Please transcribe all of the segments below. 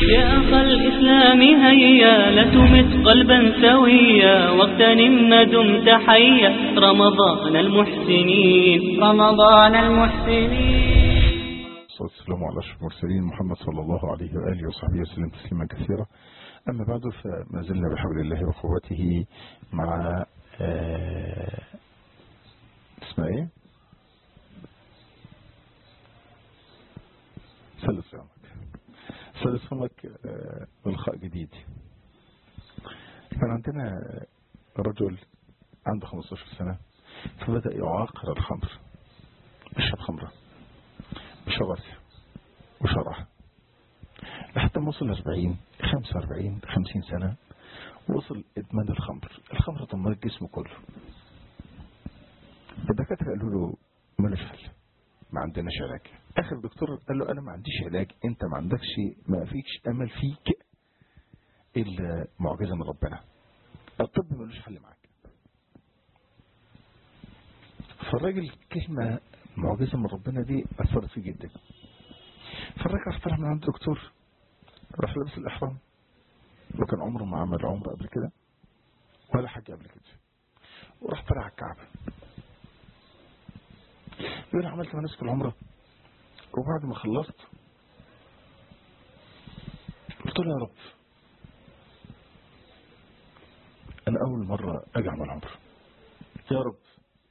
يا أخ الإسلام هيا لا تمت قلبا سويا واغتنم ما دمت حيا رمضان المحسنين رمضان المحسنين والصلاة والسلام على أشرف المرسلين محمد صلى الله عليه وآله وصحبه وسلم تسليما كثيرا أما بعد فما زلنا بحول الله وقوته مع آه اسمها إيه؟ سلة صيامك سلة صيامك آه بلقاء جديد كان عندنا رجل عنده 15 سنة فبدأ يعاقر الخمر يشرب خمره بشغف وشرح لحتى ما وصل 40 45 50 سنة وصل إدمان الخمر الخمر دمرت جسمه كله الدكاترة قالوا له مالوش حل ما عندناش علاج آخر دكتور قال له أنا ما عنديش علاج أنت ما عندكش ما فيكش أمل فيك إلا معجزة من ربنا الطب ملوش حل معاك فالراجل كلمة معجزة من ربنا دي أثرت فيه جدا فالراجل راح طلع من عند الدكتور راح لابس الإحرام وكان عمره ما عمل عمره قبل كده ولا حاجة قبل كده وراح طلع على الكعبة يقول عملت مناسك العمرة وبعد ما خلصت قلت له يا رب أنا أول مرة أجي أعمل عمرة يا رب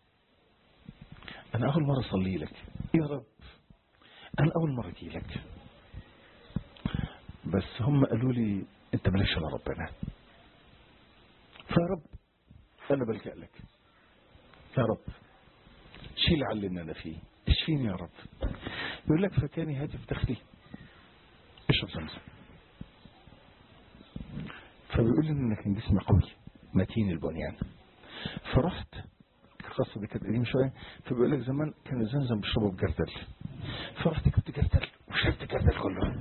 أنا أول مرة أصلي لك يا رب أنا أول مرة أجي لك بس هم قالوا لي أنت مالكش إلا ربنا فيا رب أنا بلجأ لك يا رب شيل علي اللي أنا فيه اشفيني يا رب يقول لك فكاني هاتف داخلي اشرب زمزم فبيقول لي ان كان جسمي قوي متين البنيان فرحت القصة دي كانت قديمة شوية فبيقول لك زمان كان الزمزم بيشربوا بجردل فرحت جبت جردل وشربت جردل كله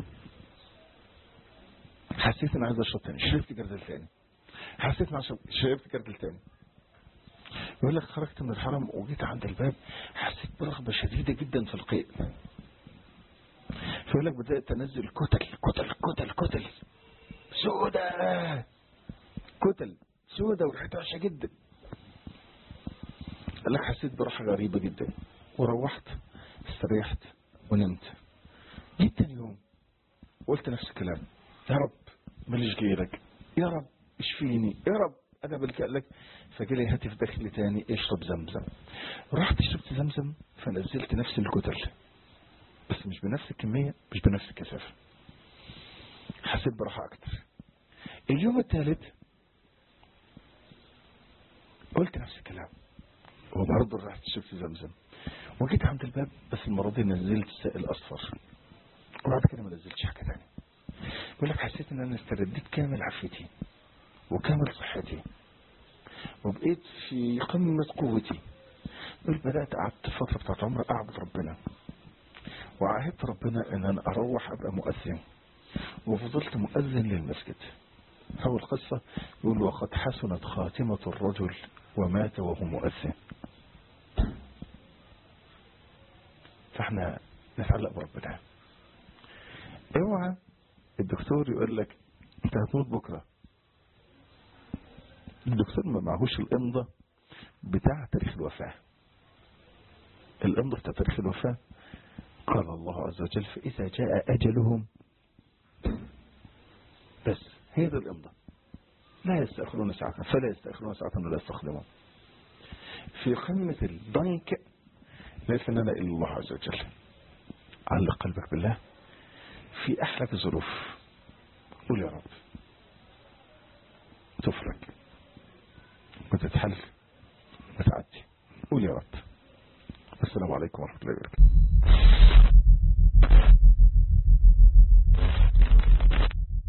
حسيت ان عايز اشرب تاني شربت جردل تاني حسيت ان شربت جردل تاني يقول لك خرجت من الحرم وجيت عند الباب حسيت برغبة شديدة جدا في القيء فيقول لك بدأت انزل كتل كتل كتل كتل سودة كتل سودة وريحتها وحشة جدا قال لك حسيت براحة غريبة جدا وروحت استريحت ونمت جيت تاني يوم قلت نفس الكلام يا رب ماليش غيرك يا رب اشفيني يا رب انا بلجأ لك فجالي هاتف داخلي تاني اشرب زمزم رحت شربت زمزم فنزلت نفس الكتل بس مش بنفس الكمية مش بنفس الكثافة حسيت براحة اكتر اليوم الثالث قلت نفس الكلام وبرضه رحت شفت زمزم وجيت عند الباب بس المرة دي نزلت سائل أصفر وبعد كده ما نزلتش حاجة تانية بقول لك حسيت ان انا استرديت كامل عافيتي وكامل صحتي وبقيت في قمة قوتي بقول بدأت قعدت فترة بتاعت عمر أعبد ربنا وعاهدت ربنا ان انا اروح ابقى مؤذن وفضلت مؤذن للمسجد أول قصة يقول وقد حسنت خاتمة الرجل ومات وهو مؤذن فاحنا نتعلق بربنا اوعى الدكتور يقول لك انت هتموت بكرة الدكتور ما معهوش الامضة بتاع تاريخ الوفاة الامضة بتاع تاريخ الوفاة قال الله عز وجل فإذا جاء أجلهم بس هي دي الامضة لا يستأخرون ساعة فلا يستأخرون ساعة ولا يستخدمون في قمة الضنك ليس لنا إلا الله عز وجل علق قلبك بالله في أحلك الظروف قول يا رب تفرج وتتحل وتعدي قول يا رب السلام عليكم ورحمة الله وبركاته